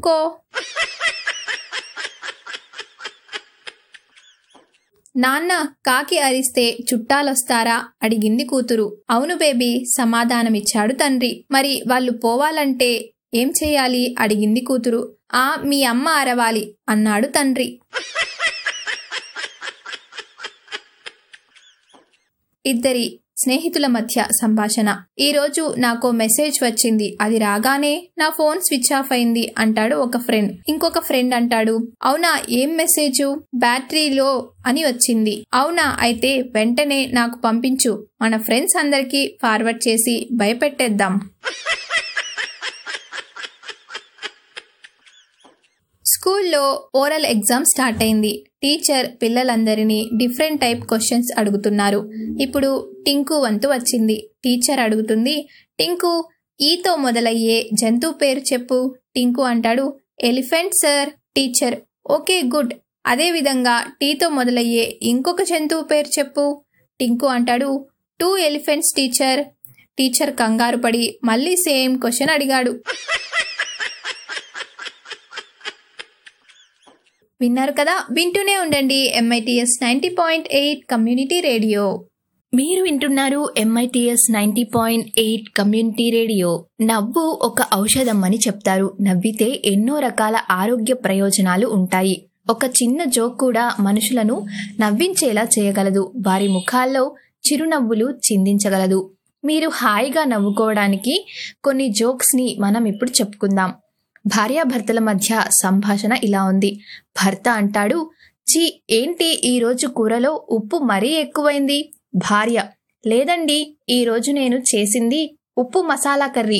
చెప్పుకో నాన్న కాకి అరిస్తే చుట్టాలొస్తారా అడిగింది కూతురు అవును బేబీ సమాధానమిచ్చాడు తండ్రి మరి వాళ్ళు పోవాలంటే ఏం చేయాలి అడిగింది కూతురు ఆ మీ అమ్మ అరవాలి అన్నాడు తండ్రి ఇద్దరి స్నేహితుల మధ్య సంభాషణ ఈరోజు నాకు మెసేజ్ వచ్చింది అది రాగానే నా ఫోన్ స్విచ్ ఆఫ్ అయింది అంటాడు ఒక ఫ్రెండ్ ఇంకొక ఫ్రెండ్ అంటాడు అవునా ఏం మెసేజ్ బ్యాటరీలో అని వచ్చింది అవునా అయితే వెంటనే నాకు పంపించు మన ఫ్రెండ్స్ అందరికీ ఫార్వర్డ్ చేసి భయపెట్టేద్దాం స్కూల్లో ఓరల్ ఎగ్జామ్ స్టార్ట్ అయింది టీచర్ పిల్లలందరినీ డిఫరెంట్ టైప్ క్వశ్చన్స్ అడుగుతున్నారు ఇప్పుడు టింకు వంతు వచ్చింది టీచర్ అడుగుతుంది టింకు ఈతో మొదలయ్యే జంతువు పేరు చెప్పు టింకు అంటాడు elephant sir teacher okay good అదే విధంగా టీతో మొదలయ్యే ఇంకొక జంతువు పేరు చెప్పు టింకు అంటాడు టూ ఎలిఫెంట్స్ టీచర్ టీచర్ కంగారు పడి మళ్ళీ సేమ్ క్వశ్చన్ అడిగాడు విన్నారు కదా వింటూనే ఉండండి MITS ninety point eight community radio మీరు వింటున్నారు MITS ninety point eight community radio నవ్వు ఒక ఔషధం అని చెప్తారు నవ్వితే ఎన్నో రకాల ఆరోగ్య ప్రయోజనాలు ఉంటాయి ఒక చిన్న జోక్ కూడా మనుషులను నవ్వించేలా చేయగలదు వారి ముఖాల్లో చిరునవ్వులు చిందించగలదు మీరు హాయిగా నవ్వుకోవడానికి కొన్ని జోక్స్ని మనం ఇప్పుడు చెప్పుకుందాం భార్యాభర్తల మధ్య సంభాషణ ఇలా ఉంది భర్త అంటాడు చీ ఏంటి ఈరోజు కూరలో ఉప్పు మరీ ఎక్కువైంది భార్య లేదండి ఈరోజు నేను చేసింది ఉప్పు మసాలా కర్రీ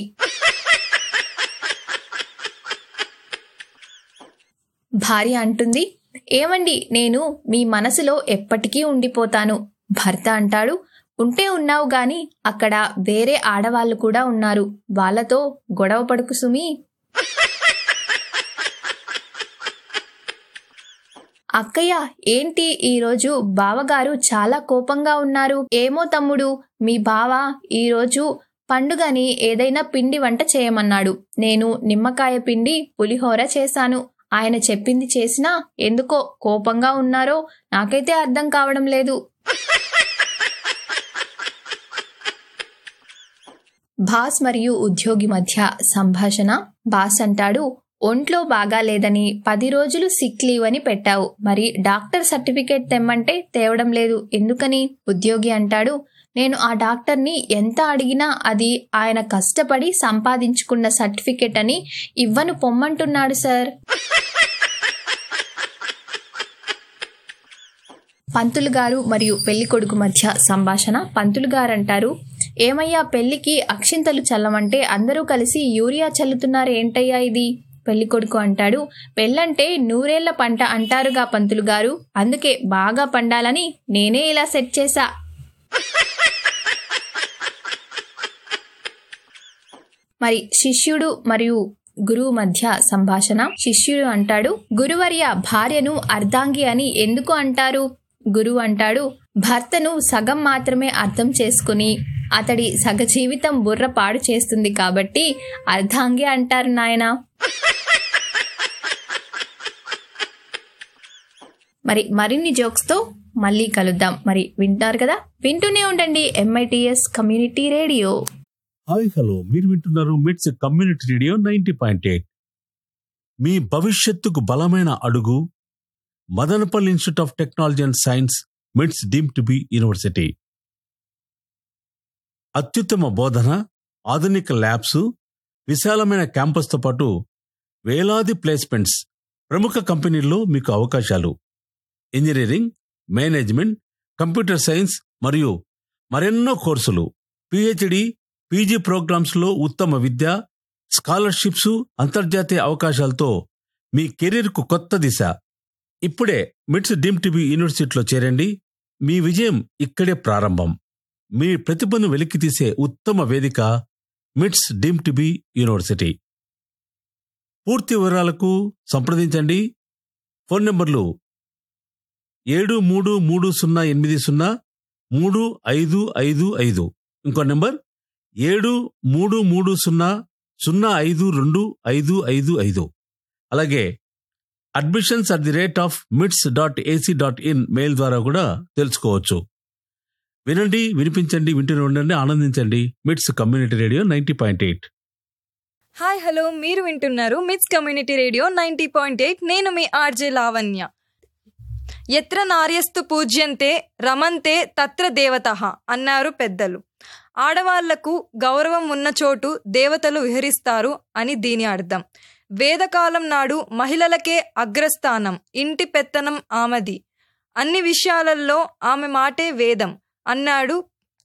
భార్య అంటుంది ఏమండి నేను మీ మనసులో ఎప్పటికీ ఉండిపోతాను భర్త అంటాడు ఉంటే ఉన్నావు గాని అక్కడ వేరే ఆడవాళ్ళు కూడా ఉన్నారు వాళ్ళతో గొడవ పడుకు సుమి అక్కయ్య ఏంటి ఈరోజు బావగారు చాలా కోపంగా ఉన్నారు ఏమో తమ్ముడు మీ బావ ఈరోజు పండుగని ఏదైనా పిండి వంట చేయమన్నాడు నేను నిమ్మకాయ పిండి పులిహోర చేశాను ఆయన చెప్పింది చేసినా ఎందుకో కోపంగా ఉన్నారో నాకైతే అర్థం కావడం లేదు బాస్ మరియు ఉద్యోగి మధ్య సంభాషణ బాస్ అంటాడు ఒంట్లో బాగాలేదని పది రోజులు సిక్ లీవ్ అని పెట్టావు మరి డాక్టర్ సర్టిఫికేట్ తెమ్మంటే తేవడం లేదు ఎందుకని ఉద్యోగి అంటాడు నేను ఆ డాక్టర్ని ఎంత అడిగినా అది ఆయన కష్టపడి సంపాదించుకున్న సర్టిఫికేట్ అని ఇవ్వను పొమ్మంటున్నాడు సార్ పంతులు గారు మరియు పెళ్లి కొడుకు మధ్య సంభాషణ పంతులు గారు అంటారు ఏమయ్యా పెళ్లికి అక్షింతలు చల్లమంటే అందరూ కలిసి యూరియా చల్లుతున్నారు ఏంటయ్యా ఇది పెళ్లి కొడుకు అంటాడు పెళ్ళంటే నూరేళ్ల పంట అంటారుగా పంతులు గారు అందుకే బాగా పండాలని నేనే ఇలా సెట్ చేశా మరి శిష్యుడు మరియు గురువు మధ్య సంభాషణ శిష్యుడు అంటాడు గురువర్య భార్యను అర్ధాంగి అని ఎందుకు అంటారు గురువు అంటాడు భర్తను సగం మాత్రమే అర్థం చేసుకుని అతడి సగ జీవితం బుర్ర పాడు చేస్తుంది కాబట్టి అర్ధాంగి అంటారు నాయనా మరి మరిన్ని జోక్స్తో మళ్ళీ కలుద్దాం మరి వింటారు కదా వింటూనే ఉండండి MITS community radio hi hello మీరు వింటున్నారు MITS community radio ninety point eight మీ భవిష్యత్తుకు బలమైన అడుగు Madanapalle institute of technology and science MITS deem to be university అత్యుత్తమ బోధన ఆధునిక ల్యాబ్స్ విశాలమైన క్యాంపస్తో పాటు వేలాది ప్లేస్మెంట్స్ ప్రముఖ కంపెనీల్లో మీకు అవకాశాలు ఇంజనీరింగ్ మేనేజ్మెంట్ కంప్యూటర్ సైన్స్ మరియు మరెన్నో కోర్సులు పిహెచ్డి పీజీ ప్రోగ్రామ్స్లో ఉత్తమ విద్య స్కాలర్షిప్స్ అంతర్జాతీయ అవకాశాలతో మీ కెరీర్కు కొత్త దిశ ఇప్పుడే మిట్స్ డీమ్ టీబీ యూనివర్సిటీలో చేరండి మీ విజయం ఇక్కడే ప్రారంభం మీ ప్రతిభను వెలికితీసే ఉత్తమ వేదిక మిట్స్ డీమ్ టీబీ యూనివర్సిటీ పూర్తి వివరాలకు సంప్రదించండి ఫోన్ నంబర్లు ఏడు మూడు మూడు సున్నా ఎనిమిది సున్నా మూడు ఐదు ఐదు ఐదు ఇంకో నెంబర్ ఏడు మూడు మూడు సున్నా సున్నా ఐదు రెండు ఐదు ఐదు ఐదు అలాగే admissions at the rate of MITS dot AC dot in mail ద్వారా కూడా తెలుసుకోవచ్చు వినండి వినిపించండి వింటూనే ఉండండి ఆనందించండి MITS community radio ninety point eight hi hello మీరు వింటున్నారు MITS community radio ninety point eight నేను మీ ఆర్జే లావణ్య ఎత్ర నార్యస్తు పూజ్యంతే రమంతే తత్ర దేవత అన్నారు పెద్దలు ఆడవాళ్లకు గౌరవం ఉన్న చోటు దేవతలు విహరిస్తారు అని దీని అర్థం వేదకాలం నాడు మహిళలకే అగ్రస్థానం ఇంటి పెత్తనం ఆమెది అన్ని విషయాలలో ఆమె మాటే వేదం అన్నాడు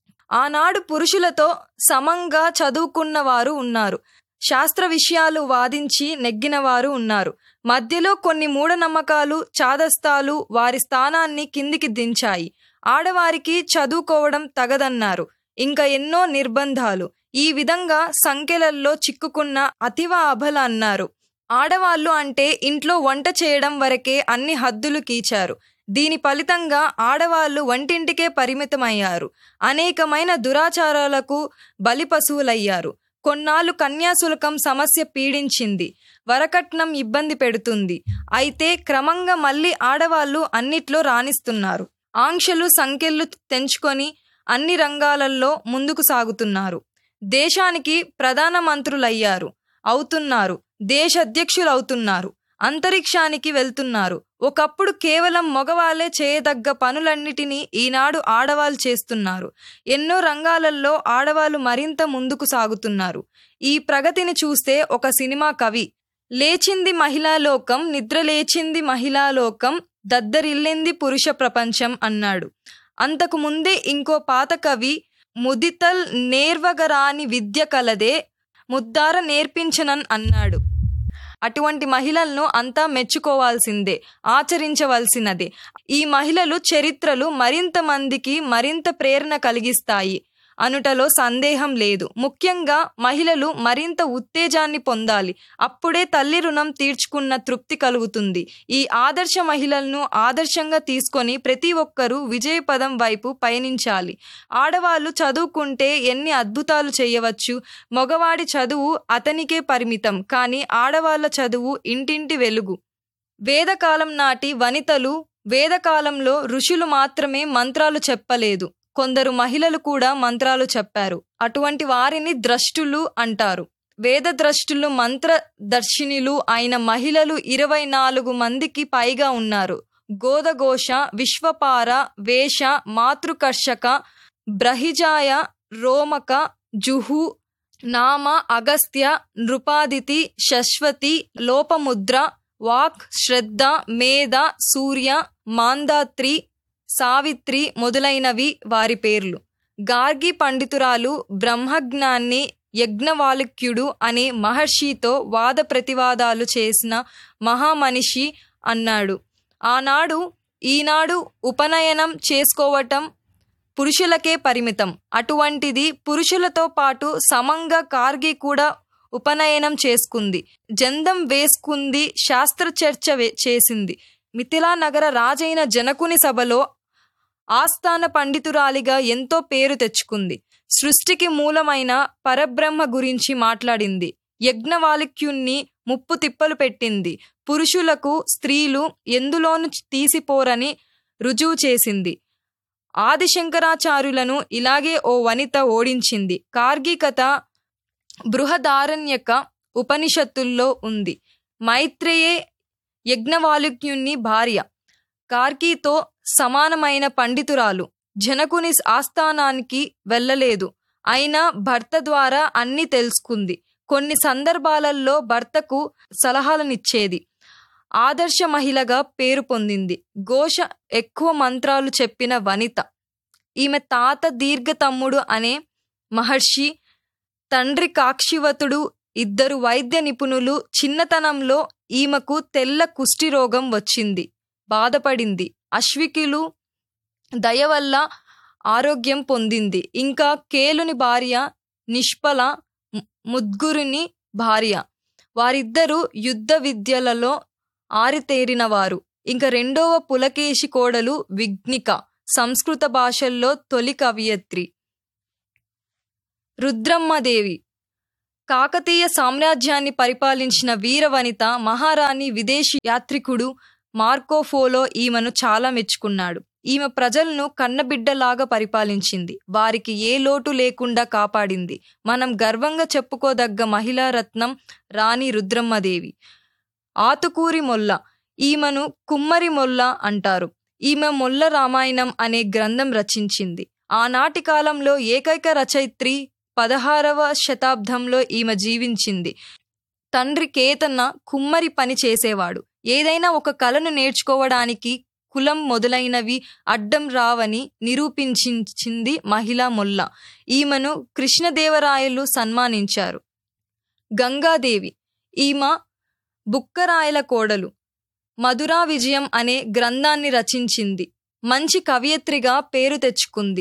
ఆనాడు పురుషులతో సమంగా చదువుకున్న వారు ఉన్నారు శాస్త్ర విషయాలు వాదించి నెగ్గినవారు ఉన్నారు మధ్యలో కొన్ని మూఢనమ్మకాలు చాదస్తాలు వారి స్థానాన్ని కిందికి దించాయి ఆడవారికి చదువుకోవడం తగదన్నారు ఇంకా ఎన్నో నిర్బంధాలు ఈ విధంగా సంఖ్యలల్లో చిక్కుకున్న అతివ అబల అన్నారు ఆడవాళ్ళు అంటే ఇంట్లో వంట చేయడం వరకే అన్ని హద్దులు కీచారు దీని ఫలితంగా ఆడవాళ్లు వంటింటికే పరిమితమయ్యారు అనేకమైన దురాచారాలకు బలిపశువులయ్యారు కొన్నాళ్ళు కన్యాశుల్కం సమస్య పీడించింది వరకట్నం ఇబ్బంది పెడుతుంది అయితే క్రమంగా మళ్ళీ ఆడవాళ్ళు అన్నిట్లో రాణిస్తున్నారు ఆంక్షలు సంఖ్యలు తెంచుకొని అన్ని రంగాలలో ముందుకు సాగుతున్నారు దేశానికి ప్రధానమంత్రులయ్యారు అవుతున్నారు దేశ అధ్యక్షులు అవుతున్నారు అంతరిక్షానికి వెళ్తున్నారు ఒకప్పుడు కేవలం మగవాళ్లే చేయదగ్గ పనులన్నిటినీ ఈనాడు ఆడవాళ్ళు చేస్తున్నారు ఎన్నో రంగాలలో ఆడవాళ్ళు మరింత ముందుకు సాగుతున్నారు ఈ ప్రగతిని చూస్తే ఒక సినిమా కవి లేచింది మహిళా లోకం నిద్ర లేచింది మహిళా లోకం దద్దరిల్లింది పురుష ప్రపంచం అన్నాడు అంతకు ముందే ఇంకో పాత కవి ముదితల్ నేర్వగరాని విద్య కలదే ముద్దార నేర్పించనన్ అన్నాడు అటువంటి మహిళలను అంతా మెచ్చుకోవాల్సిందే ఆచరించవలసినదే ఈ మహిళలు చరిత్రలు మరింత మందికి మరింత ప్రేరణ కలిగిస్తాయి అనుటలో సందేహం లేదు ముఖ్యంగా మహిళలు మరింత ఉత్తేజాన్ని పొందాలి అప్పుడే తల్లి రుణం తీర్చుకున్న తృప్తి కలుగుతుంది ఈ ఆదర్శ మహిళలను ఆదర్శంగా తీసుకొని ప్రతి ఒక్కరూ విజయపదం వైపు పయనించాలి ఆడవాళ్ళు చదువుకుంటే ఎన్ని అద్భుతాలు చేయవచ్చు మగవాడి చదువు అతనికే పరిమితం కానీ ఆడవాళ్ళ చదువు ఇంటింటి వెలుగు వేదకాలం నాటి వనితలు వేదకాలంలో ఋషులు మాత్రమే మంత్రాలు చెప్పలేదు కొందరు మహిళలు కూడా మంత్రాలు చెప్పారు అటువంటి వారిని ద్రష్టులు అంటారు వేద ద్రష్టులు మంత్ర దర్శినులు అయిన మహిళలు ఇరవై నాలుగు మందికి పైగా ఉన్నారు గోదఘోష విశ్వపార వేష మాతృకర్షక బ్రహిజాయ రోమక జుహు నామ అగస్త్య నృపాదితి శశ్వతి లోపముద్ర వాక్ శ్రద్ధ మేధ సూర్య మాందాత్రి సావిత్రి మొదలైనవి వారి పేర్లు గార్గి పండితురాలు బ్రహ్మజ్ఞాన్ని యజ్ఞవాలుక్యుడు అనే మహర్షితో వాద ప్రతివాదాలు చేసిన మహామనిషి అన్నాడు ఆనాడు ఈనాడు ఉపనయనం చేసుకోవటం పురుషులకే పరిమితం అటువంటిది పురుషులతో పాటు సమంగా కార్గి కూడా ఉపనయనం చేసుకుంది జందం వేసుకుంది శాస్త్ర చర్చ చేసింది మిథిలా నగర రాజైన జనకుని సభలో ఆస్థాన పండితురాలిగా ఎంతో పేరు తెచ్చుకుంది సృష్టికి మూలమైన పరబ్రహ్మ గురించి మాట్లాడింది యజ్ఞవాలిక్యుణ్ణి ముప్పు తిప్పలు పెట్టింది పురుషులకు స్త్రీలు ఎందులోను తీసిపోరని రుజువు చేసింది ఆదిశంకరాచార్యులను ఇలాగే ఓ వనిత ఓడించింది కార్గికత బృహదారణ్యక ఉపనిషత్తుల్లో ఉంది మైత్రేయే యజ్ఞవాలుక్యుని భార్య కార్కీతో సమానమైన పండితురాలు జనకుని ఆస్థానానికి వెళ్ళలేదు అయినా భర్త ద్వారా అన్ని తెలుసుకుంది కొన్ని సందర్భాలలో భర్తకు సలహాలనిచ్చేది ఆదర్శ మహిళగా పేరు పొందింది ఘోష ఎక్కువ మంత్రాలు చెప్పిన వనిత ఈమె తాత దీర్ఘ తమ్ముడు అనే మహర్షి తండ్రి కాక్షివతుడు ఇద్దరు వైద్య నిపుణులు చిన్నతనంలో ఈమెకు తెల్ల కుష్టి రోగం వచ్చింది బాధపడింది అశ్వికులు దయ వల్ల ఆరోగ్యం పొందింది ఇంకా కేలుని భార్య నిష్పల ముద్గురుని భార్య వారిద్దరూ యుద్ధ విద్యలలో ఆరితేరినవారు ఇంకా రెండవ పులకేశి కోడలు విఘ్నిక సంస్కృత భాషల్లో తొలి కవియత్రి రుద్రమ్మదేవి కాకతీయ సామ్రాజ్యాన్ని పరిపాలించిన వీరవనిత మహారాణి విదేశీ యాత్రికుడు మార్కోఫోలో ఈమెను చాలా మెచ్చుకున్నాడు ఈమె ప్రజలను కన్నబిడ్డలాగా పరిపాలించింది వారికి ఏ లోటు లేకుండా కాపాడింది మనం గర్వంగా చెప్పుకోదగ్గ మహిళా రత్నం రాణి రుద్రమ్మదేవి ఆతుకూరి మొల్ల ఈమెను కుమ్మరి మొల్ల అంటారు ఈమె మొల్ల రామాయణం అనే గ్రంథం రచించింది ఆనాటి కాలంలో ఏకైక రచయిత్రి పదహారవ శతాబ్దంలో ఈమె జీవించింది తండ్రి కేతన్న కుమ్మరి పని చేసేవాడు ఏదైనా ఒక కళను నేర్చుకోవడానికి కులం మొదలైనవి అడ్డం రావని నిరూపించింది మహిళా మొల్ల ఈమెను కృష్ణదేవరాయలు సన్మానించారు గంగాదేవి ఈమె బుక్కరాయల కోడలు మధురా విజయం అనే గ్రంథాన్ని రచించింది మంచి కవయిత్రిగా పేరు తెచ్చుకుంది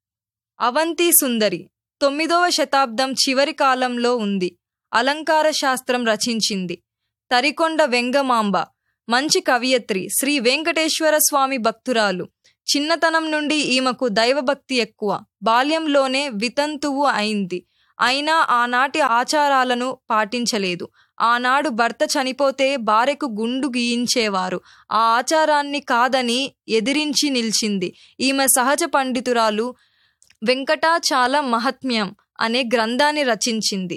అవంతి సుందరి తొమ్మిదవ శతాబ్దం చివరి కాలంలో ఉంది అలంకార శాస్త్రం రచించింది తరికొండ వెంగమాంబ మంచి కవయిత్రి శ్రీ వెంకటేశ్వర స్వామి భక్తురాలు చిన్నతనం నుండి ఈమెకు దైవభక్తి ఎక్కువ బాల్యంలోనే వితంతువు అయింది అయినా ఆనాటి ఆచారాలను పాటించలేదు ఆనాడు భర్త చనిపోతే భార్యకు గుండు గీయించేవారు ఆ ఆచారాన్ని కాదని ఎదిరించి నిలిచింది ఈమె సహజ పండితురాలు వెంకటాచాల మహాత్మ్యం అనే గ్రంథాన్ని రచించింది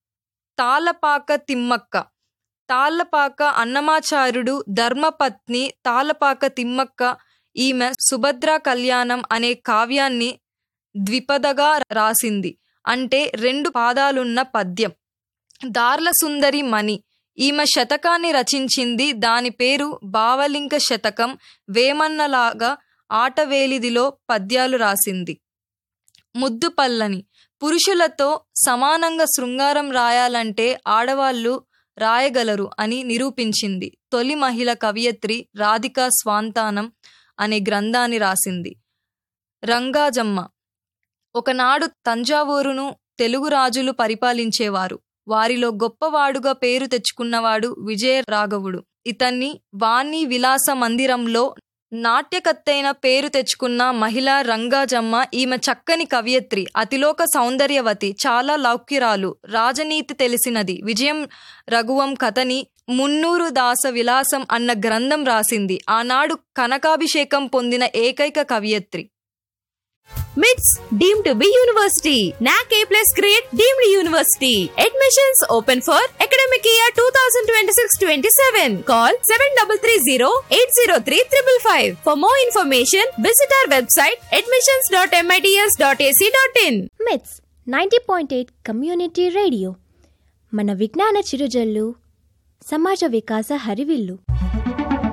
తాళపాక తిమ్మక్క తాళ్ళపాక అన్నమాచార్యుడు ధర్మపత్ని తాళ్ళపాక తిమ్మక్క ఈమె సుభద్ర కళ్యాణం అనే కావ్యాన్ని ద్విపదగా రాసింది అంటే రెండు పాదాలున్న పద్యం దార్ల సుందరి మణి ఈమె శతకాన్ని రచించింది దాని పేరు భావలింక శతకం వేమన్నలాగా ఆటవేలిదిలో పద్యాలు రాసింది ముద్దు పల్లని పురుషులతో సమానంగా శృంగారం రాయాలంటే ఆడవాళ్ళు రాయగలరు అని నిరూపించింది తొలి మహిళ కవయత్రి రాధికా స్వాంతానం అనే గ్రంథాన్ని రాసింది రంగాజమ్మ ఒకనాడు తంజావూరును తెలుగు రాజులు పరిపాలించేవారు వారిలో గొప్పవాడుగా పేరు తెచ్చుకున్నవాడు విజయరాఘవుడు ఇతన్ని వాణి విలాస మందిరంలో నాట్యకత్తైన పేరు తెచ్చుకున్న మహిళ రంగాజమ్మ ఈమె చక్కని కవయత్రి అతిలోక సౌందర్యవతి చాలా లౌక్యురాలు రాజనీతి తెలిసినది విజయం రఘువం కథని మున్నూరు దాస విలాసం అన్న గ్రంథం రాసింది ఆనాడు కనకాభిషేకం పొందిన ఏకైక కవయత్రి మిట్స్ deem to be university NAAC A plus grade deemed university admissions open for academic year two thousand twenty six twenty seven call seven double three zero eight zero three triple five for more information visit our website admissions dot MITS dot AC dot in MITS ninety point eight community radio మన విజ్ఞాన చిరుజల్లు సమాజ వికాస హరివిల్లు